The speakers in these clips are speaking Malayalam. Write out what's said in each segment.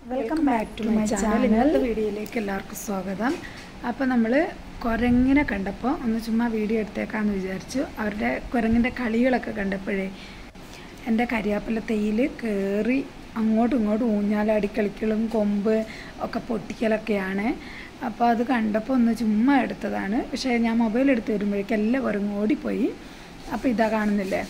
welcome back to my channel ഇന്നത്തെ വീഡിയോയിലേക്ക് എല്ലാവർക്കും സ്വാഗതം അപ്പോൾ നമ്മൾ കുരങ്ങിനെ കണ്ടപ്പോൾ ഒന്ന് ചുമ്മാ വീഡിയോ എടുത്തേക്കാന്ന് വിചാരിച്ചു അവരുടെ കുരങ്ങിൻ്റെ കളികളൊക്കെ കണ്ടപ്പോഴേ എൻ്റെ കരിയാപ്പില തേയിൽ കയറി അങ്ങോട്ടും ഇങ്ങോട്ടും ഊഞ്ഞാലാടി കളിക്കലും കൊമ്പ് ഒക്കെ പൊട്ടിക്കലൊക്കെയാണ് അപ്പോൾ അത് കണ്ടപ്പോൾ ഒന്ന് ചുമ്മാ എടുത്തതാണ് പക്ഷേ ഞാൻ മൊബൈൽ എടുത്ത് വരുമ്പോഴേക്കും എല്ലാം കുരങ്ങ് ഓടിപ്പോയി അപ്പോൾ ഇതാ കാണുന്നില്ലേ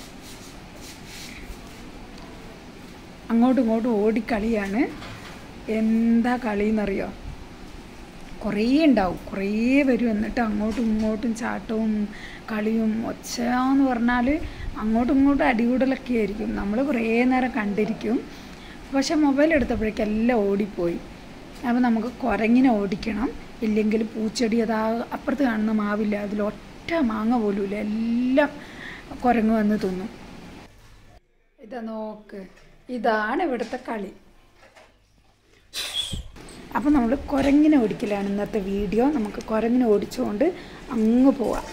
അങ്ങോട്ടും ഇങ്ങോട്ടും ഓടിക്കളിയാണ് എന്താ കളി എന്നറിയോ കുറേ ഉണ്ടാവും കുറേ വരും എന്നിട്ട് അങ്ങോട്ടും ഇങ്ങോട്ടും ചാട്ടവും കളിയും ഒച്ചയാന്ന് പറഞ്ഞാൽ അങ്ങോട്ടും ഇങ്ങോട്ടും അടികൂടലൊക്കെ ആയിരിക്കും നമ്മൾ കുറേ നേരം കണ്ടിരിക്കും പക്ഷെ മൊബൈൽ എടുത്തപ്പോഴേക്കും എല്ലാം ഓടിപ്പോയി അപ്പോൾ നമുക്ക് കുരങ്ങിനെ ഓടിക്കണം ഇല്ലെങ്കിൽ പൂച്ചെടി അതാ അപ്പുറത്ത് കാണുന്ന മാവില്ല അതിൽ ഒറ്റ മാങ്ങ പോലും ഇല്ല എല്ലാം കുരങ്ങ് വന്ന് തിന്നും ഇതാ നോക്ക് ഇതാണ് ഇവിടുത്തെ കളി അപ്പം നമ്മൾ കുരങ്ങിനെ ഓടിക്കലാണ് ഇന്നത്തെ വീഡിയോ നമുക്ക് കുരങ്ങിനെ ഓടിച്ചുകൊണ്ട് അങ്ങ് പോവാം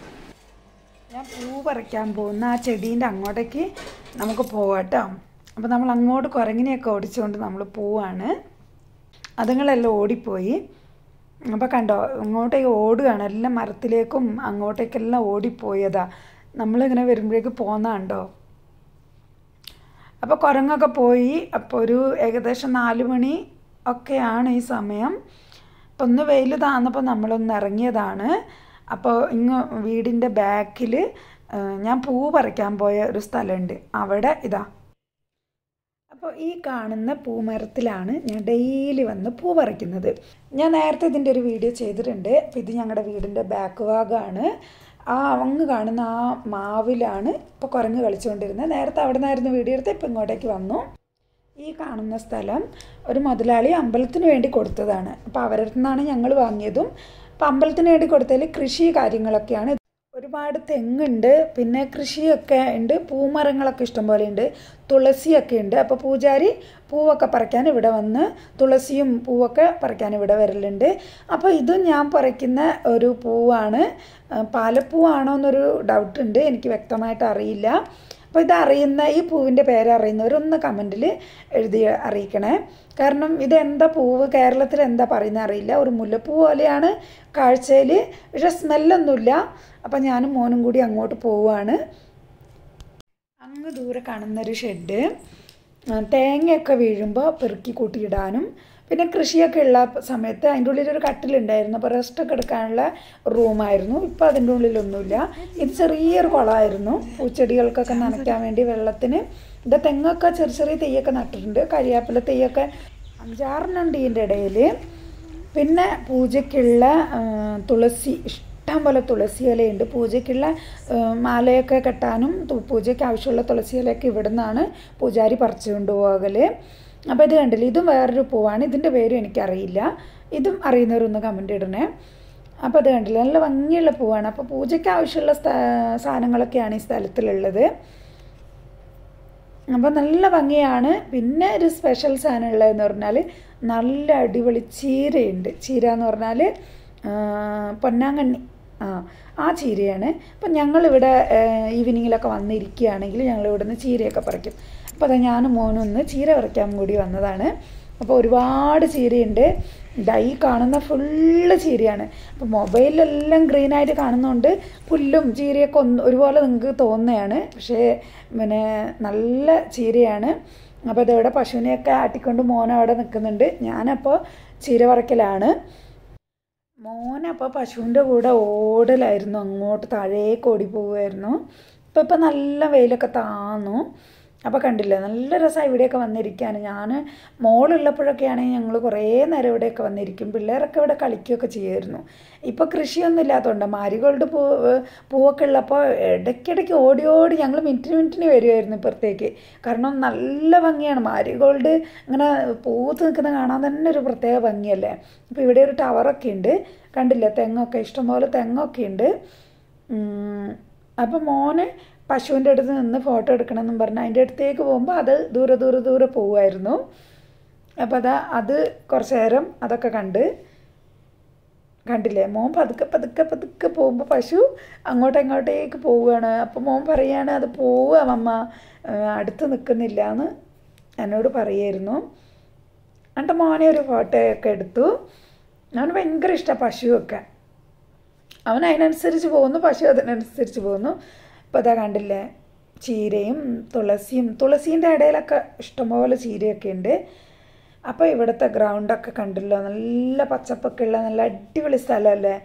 ഞാൻ പൂ പറിക്കാൻ പോകുന്ന ആ ചെടീൻ്റെ അങ്ങോട്ടേക്ക് നമുക്ക് പോവാം കേട്ടോ അപ്പോൾ നമ്മൾ അങ്ങോട്ട് കുരങ്ങിനെയൊക്കെ ഓടിച്ചുകൊണ്ട് നമ്മൾ പോവാണ് അതുങ്ങളെല്ലാം ഓടിപ്പോയി അപ്പോൾ കണ്ടോ ഇങ്ങോട്ടേക്ക് ഓടുകയാണ് എല്ലാം മരത്തിലേക്കും അങ്ങോട്ടേക്കെല്ലാം ഓടിപ്പോയതാ നമ്മളിങ്ങനെ വരുമ്പോഴേക്ക് പോന്നാണ്ടോ അപ്പോൾ കുരങ്ങൊക്കെ പോയി അപ്പോൾ ഒരു ഏകദേശം നാല് മണി ഒക്കെയാണ് ഈ സമയം അപ്പോൾ ഒന്ന് വെയിൽ താന്നപ്പോൾ നമ്മളൊന്ന് ഇറങ്ങിയതാണ് അപ്പോൾ ഇങ്ങ് വീടിൻ്റെ ബാക്കിൽ ഞാൻ പൂ പറിക്കാൻ പോയ ഒരു സ്ഥലമുണ്ട് അവിടെ ഇതാ അപ്പോൾ ഈ കാണുന്ന പൂമരത്തിലാണ് ഞാൻ ഡെയിലി വന്ന് പൂ പറിക്കുന്നത് ഞാൻ നേരത്തെ ഇതിൻ്റെ ഒരു വീഡിയോ ചെയ്തിട്ടുണ്ട് അപ്പോൾ ഇത് ഞങ്ങളുടെ വീടിൻ്റെ ബാക്ക് ഭാഗമാണ് ആ അങ്ങ് കാണുന്ന ആ മാവിലാണ് ഇപ്പോൾ കുരങ്ങ് കളിച്ചുകൊണ്ടിരുന്നത് നേരത്തെ അവിടെ നിന്നായിരുന്നു വീഡിയോ എടുത്ത് ഇപ്പം ഇങ്ങോട്ടേക്ക് വന്നു ഈ കാണുന്ന സ്ഥലം ഒരു മുതലാളി അമ്പലത്തിന് വേണ്ടി കൊടുത്തതാണ് അപ്പോൾ അവരുടെ നിന്നാണ് ഞങ്ങൾ വാങ്ങിയതും അപ്പോൾ അമ്പലത്തിന് വേണ്ടി കൊടുത്തതിൽ കൃഷി കാര്യങ്ങളൊക്കെയാണ് ഒരുപാട് തെങ്ങുണ്ട് പിന്നെ കൃഷിയൊക്കെ ഉണ്ട് പൂമരങ്ങളൊക്കെ ഇഷ്ടംപോലെ ഉണ്ട് തുളസിയൊക്കെ ഉണ്ട് അപ്പോൾ പൂജാരി പൂവൊക്കെ പറിക്കാൻ ഇവിടെ വന്ന് തുളസിയും പൂവൊക്കെ പറിക്കാൻ ഇവിടെ വരലുണ്ട് അപ്പോൾ ഇതും ഞാൻ പറിക്കുന്ന ഒരു പൂവാണ് പാലപ്പൂവാണോ എന്നൊരു ഡൗട്ട് ഉണ്ട് എനിക്ക് വ്യക്തമായിട്ട് അറിയില്ല അപ്പോൾ ഇത് അറിയുന്ന ഈ പൂവിൻ്റെ പേര് അറിയുന്നവരൊന്ന് കമൻറ്റിൽ എഴുതി അറിയിക്കണേ കാരണം ഇതെന്താ പൂവ് കേരളത്തിൽ എന്താ പറയുന്നത് അറിയില്ല ഒരു മുല്ലപ്പൂ പോലെയാണ് കാഴ്ചയിൽ പക്ഷെ സ്മെല്ലൊന്നുമില്ല അപ്പം ഞാനും മോനും കൂടി അങ്ങോട്ട് പോവുകയാണ് അങ്ങ് ദൂരെ കാണുന്നൊരു ഷെഡ് തേങ്ങയൊക്കെ വീഴുമ്പോൾ പെറുക്കി കൂട്ടിയിടാനും പിന്നെ കൃഷിയൊക്കെ ഉള്ള സമയത്ത് അതിൻ്റെ ഉള്ളിലൊരു കട്ടിലുണ്ടായിരുന്നു അപ്പോൾ റെസ്റ്റൊക്കെ എടുക്കാനുള്ള റൂമായിരുന്നു ഇപ്പോൾ അതിൻ്റെ ഉള്ളിലൊന്നുമില്ല ഇത് ചെറിയൊരു കുളമായിരുന്നു പൂച്ചെടികൾക്കൊക്കെ നനയ്ക്കാൻ വേണ്ടി വെള്ളത്തിന് ഇത് തെങ്ങൊക്കെ ചെറിയ ചെറിയ തെയ്യൊക്കെ നട്ടിട്ടുണ്ട് കരിയാപ്പില തെയ്യൊക്കെ അഞ്ചാറെണ്ണുണ്ട് ഇതിൻ്റെ ഇടയിൽ പിന്നെ പൂജയ്ക്കുള്ള തുളസി ഇഷ്ടം പോലെ തുളസി ഇലയുണ്ട് പൂജയ്ക്കുള്ള മാലയൊക്കെ കെട്ടാനും പൂജയ്ക്ക് ആവശ്യമുള്ള തുളസി ഇലയൊക്കെ ഇവിടെ നിന്നാണ് പൂജാരി പറിച്ചു കൊണ്ടുപോകൽ അപ്പോൾ ഇത് കണ്ടില്ല ഇതും വേറൊരു പൂവാണ് ഇതിൻ്റെ പേരും എനിക്കറിയില്ല ഇതും അറിയുന്നവരൊന്ന് കമൻ്റ് ഇടണേ അപ്പോൾ അത് കണ്ടില്ല നല്ല ഭംഗിയുള്ള പൂവാണ് അപ്പോൾ പൂജയ്ക്ക് ആവശ്യമുള്ള സാധനങ്ങളൊക്കെയാണ് ഈ സ്ഥലത്തിലുള്ളത് അപ്പോൾ നല്ല ഭംഗിയാണ് പിന്നെ ഒരു സ്പെഷ്യൽ സാധനം ഉള്ളതെന്ന് പറഞ്ഞാൽ നല്ല അടിപൊളി ചീരയുണ്ട് ചീര എന്ന് പറഞ്ഞാൽ പൊന്നാങ്കണ്ണി ആ ആ ചീരയാണ് അപ്പം ഞങ്ങളിവിടെ ഈവനിങ്ങിലൊക്കെ വന്നിരിക്കുകയാണെങ്കിൽ ഞങ്ങൾ ഇവിടുന്ന് ചീരയൊക്കെ പറിക്കും അപ്പോൾ അതാ ഞാനും മോനും ഒന്ന് ചീര പറിക്കാൻ കൂടി വന്നതാണ് അപ്പോൾ ഒരുപാട് ചീരയുണ്ട് ഇതാ ഈ കാണുന്ന ഫുള്ള് ചീരയാണ് അപ്പോൾ മൊബൈലിലെല്ലാം ഗ്രീനായിട്ട് കാണുന്നതുകൊണ്ട് പുല്ലും ചീരയൊക്കെ ഒന്ന് ഒരുപോലെ നിങ്ങൾക്ക് തോന്നുകയാണ് പക്ഷേ പിന്നെ നല്ല ചീരയാണ് അപ്പോൾ ഇതവിടെ പശുവിനെയൊക്കെ ആട്ടിക്കൊണ്ട് മോൻ അവിടെ നിൽക്കുന്നുണ്ട് ഞാനപ്പോൾ ചീര പറിക്കലാണ് മോനപ്പോൾ പശുവിൻ്റെ കൂടെ ഓടലായിരുന്നു അങ്ങോട്ട് താഴേക്ക് ഓടി പോവുമായിരുന്നു ഇപ്പോൾ ഇപ്പോൾ നല്ല വെയിലൊക്കെ താന്നു അപ്പോൾ കണ്ടില്ലേ നല്ല രസമാണ് ഇവിടെയൊക്കെ വന്നിരിക്കാൻ ഞാൻ മോളുള്ളപ്പോഴൊക്കെ ആണെങ്കിൽ ഞങ്ങൾ കുറേ നേരം ഇവിടെയൊക്കെ വന്നിരിക്കും പിള്ളേരൊക്കെ ഇവിടെ കളിക്കുകയൊക്കെ ചെയ്യുമായിരുന്നു ഇപ്പോൾ കൃഷിയൊന്നും ഇല്ലാത്തതുകൊണ്ട് മാരിഗോൾഡ് പൂ പൂവൊക്കെ ഉള്ളപ്പോൾ ഇടയ്ക്കിടയ്ക്ക് ഓടി ഓടി ഞങ്ങൾ മിനിറ്റിന് മിനിറ്റിന് വരുമായിരുന്നു ഇപ്പുറത്തേക്ക് കാരണം നല്ല ഭംഗിയാണ് മാരിഗോൾഡ് ഇങ്ങനെ പൂത്ത് നിൽക്കുന്ന കാണാൻ തന്നെ ഒരു പ്രത്യേക ഭംഗിയല്ലേ അപ്പോൾ ഇവിടെ ഒരു ടവറൊക്കെ ഉണ്ട് കണ്ടില്ലേ തെങ്ങൊക്കെ ഇഷ്ടംപോലെ തെങ്ങൊക്കെ ഉണ്ട് അപ്പോൾ മോന് പശുവിൻ്റെ അടുത്ത് നിന്ന് ഫോട്ടോ എടുക്കണമെന്നും പറഞ്ഞ് അതിൻ്റെ അടുത്തേക്ക് പോകുമ്പോൾ അത് ദൂരെ ദൂരെ ദൂരെ പോവുമായിരുന്നു അപ്പോൾ അതാ അത് കുറച്ച് നേരം അതൊക്കെ കണ്ട് കണ്ടില്ലേ മോൻ പതുക്കെ പതുക്കെ പതുക്കെ പോകുമ്പോൾ പശു അങ്ങോട്ടും ഇങ്ങോട്ടേക്ക് പോവുകയാണ് അപ്പോൾ മോൻ പറയാണ് അത് പോവുക മമ്മ അടുത്ത് നിൽക്കുന്നില്ല എന്ന് എന്നോട് പറയായിരുന്നു എന്നിട്ട് മോനെ ഒരു ഫോട്ടോയൊക്കെ എടുത്തു അവന് ഭയങ്കര ഇഷ്ടമാണ് പശുവൊക്കെ അവൻ അതിനനുസരിച്ച് പോകുന്നു പശു അതിനനുസരിച്ച് പോകുന്നു ഇപ്പോൾ അതാ കണ്ടില്ലേ ചീരയും തുളസിയും തുളസീൻ്റെ ഇടയിലൊക്കെ ഇഷ്ടംപോലെ ചീരയൊക്കെ ഉണ്ട് അപ്പോൾ ഇവിടുത്തെ ഗ്രൗണ്ടൊക്കെ കണ്ടല്ലോ നല്ല പച്ചപ്പൊക്കെ ഉള്ള നല്ല അടിപൊളി സ്ഥലമല്ലേ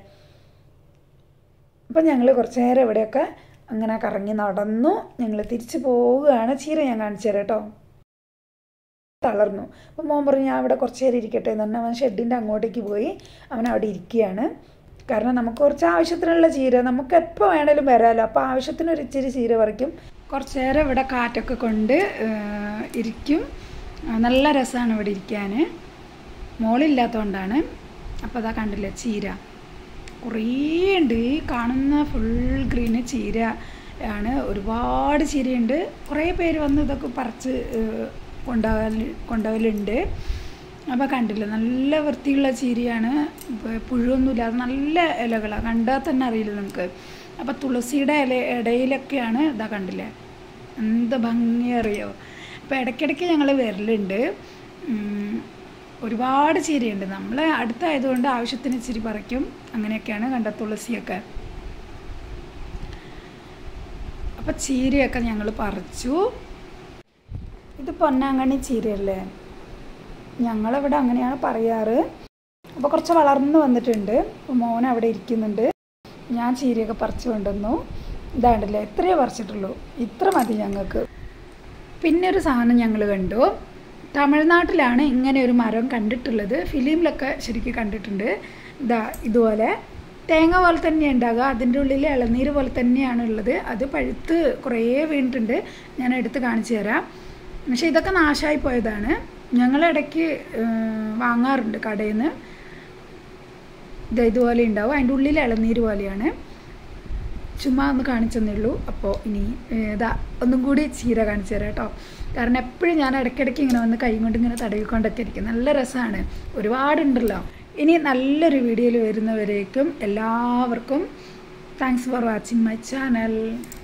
അപ്പം ഞങ്ങൾ കുറച്ച് നേരം ഇവിടെയൊക്കെ അങ്ങനെ കറങ്ങി നടന്നു ഞങ്ങൾ തിരിച്ചു പോവുകയാണ് ചീര ഞാൻ കാണിച്ചു തരാം കേട്ടോ തളർന്നു അപ്പം മോൻ പറഞ്ഞു ഞാൻ അവിടെ കുറച്ച് നേരം ഇരിക്കട്ടെ എന്ന് പറഞ്ഞാൽ അവൻ ഷെഡിൻ്റെ അങ്ങോട്ടേക്ക് പോയി അവൻ അവിടെ ഇരിക്കുകയാണ് കാരണം നമുക്ക് കുറച്ച് ആവശ്യത്തിനുള്ള ചീര നമുക്ക് എപ്പോൾ വേണേലും വരാമല്ലോ അപ്പോൾ ആവശ്യത്തിന് ഒരു ഇച്ചിരി ചീര പറിക്കും കുറച്ച് നേരം ഇവിടെ കാറ്റൊക്കെ കൊണ്ട് ഏഹ്, ഇരിക്കും ആ, നല്ല രസമാണ് ഇവിടെ ഇരിക്കാൻ മോളില്ലാത്തതുകൊണ്ടാണ് അപ്പോൾ അതാ കണ്ടില്ലേ ചീര കുറേ ഉണ്ട് ഈ കാണുന്ന ഫുൾ ഗ്രീന് ചീര ആണ് ഒരുപാട് ചീരയുണ്ട് കുറേ പേര് വന്ന് ഇതൊക്കെ പറിച്ച് ഏഹ്, കൊണ്ടുപോകൽ കൊണ്ടുപോകലുണ്ട് അപ്പോൾ കണ്ടില്ല നല്ല വൃത്തിയുള്ള ചീരയാണ് പ- പുഴുവൊന്നുമില്ലാതെ നല്ല ഇലകളാണ് കണ്ടാൽ തന്നെ അറിയില്ല നമുക്ക് അപ്പോൾ തുളസിയുടെ ഇല ഇടയിലൊക്കെയാണ് ഇതാ കണ്ടില്ലേ എന്ത് ഭംഗി അറിയോ അപ്പോൾ ഇടയ്ക്കിടയ്ക്ക് ഞങ്ങൾ വരലുണ്ട് ഉം, ഒരുപാട് ചീരയുണ്ട് നമ്മൾ അടുത്തായതുകൊണ്ട് ആവശ്യത്തിന് ഇച്ചിരി പറിക്കും അങ്ങനെയൊക്കെയാണ് കണ്ട തുളസിയൊക്കെ അപ്പോൾ ചീരയൊക്കെ ഞങ്ങൾ പറിച്ചു ഇത് പൊന്നാങ്കണ്ണി ചീരയല്ലേ ഞങ്ങളിവിടെ അങ്ങനെയാണ് പറയാറ് അപ്പോൾ കുറച്ച് വളർന്നു വന്നിട്ടുണ്ട് അപ്പോൾ മോൻ അവിടെ ഇരിക്കുന്നുണ്ട് ഞാൻ ചീരയൊക്കെ പറിച്ചു കൊണ്ടുവന്നു ഇതാണ്ടല്ലേ ഇത്രയേ പറിച്ചിട്ടുള്ളൂ ഇത്ര മതി ഞങ്ങൾക്ക് പിന്നെ ഒരു സാധനം ഞങ്ങൾ കണ്ടു തമിഴ്നാട്ടിലാണ് ഇങ്ങനെ ഒരു മരം കണ്ടിട്ടുള്ളത് ഫിലിമിലൊക്കെ ശരിക്കും കണ്ടിട്ടുണ്ട് ഇതാ ഇതുപോലെ തേങ്ങ പോലെ തന്നെ ഉണ്ടാകുക അതിൻ്റെ ഉള്ളിൽ ഇളനീര് പോലെ തന്നെയാണ് ഉള്ളത് അത് പഴുത്ത് കുറേ വീണിട്ടുണ്ട് ഞാൻ എടുത്ത് കാണിച്ചു തരാം പക്ഷേ ഇതൊക്കെ നാശമായി പോയതാണ് ഞങ്ങളിടയ്ക്ക് വാങ്ങാറുണ്ട് കടയിൽ നിന്ന് ഇത് ഇതുപോലെ ഉണ്ടാവും അതിൻ്റെ ഉള്ളിൽ ഇളനീര് പോലെയാണ് ചുമ്മാ ഒന്ന് കാണിച്ചെന്നേ ഉള്ളൂ അപ്പോൾ ഇനി ഏഹ്, ഇതാ ഒന്നും കൂടി ചീര കാണിച്ചു തരാം കേട്ടോ കാരണം എപ്പോഴും ഞാൻ ഇടയ്ക്കിടയ്ക്ക് ഇങ്ങനെ വന്ന് കൈ കൊണ്ട് ഇങ്ങനെ തടവിക്കൊണ്ടൊക്കെ ഇരിക്കും നല്ല രസമാണ് ഒരുപാടുണ്ടല്ലോ ഇനി നല്ലൊരു വീഡിയോയിൽ വരുന്നവരേക്കും എല്ലാവർക്കും thanks for watching my channel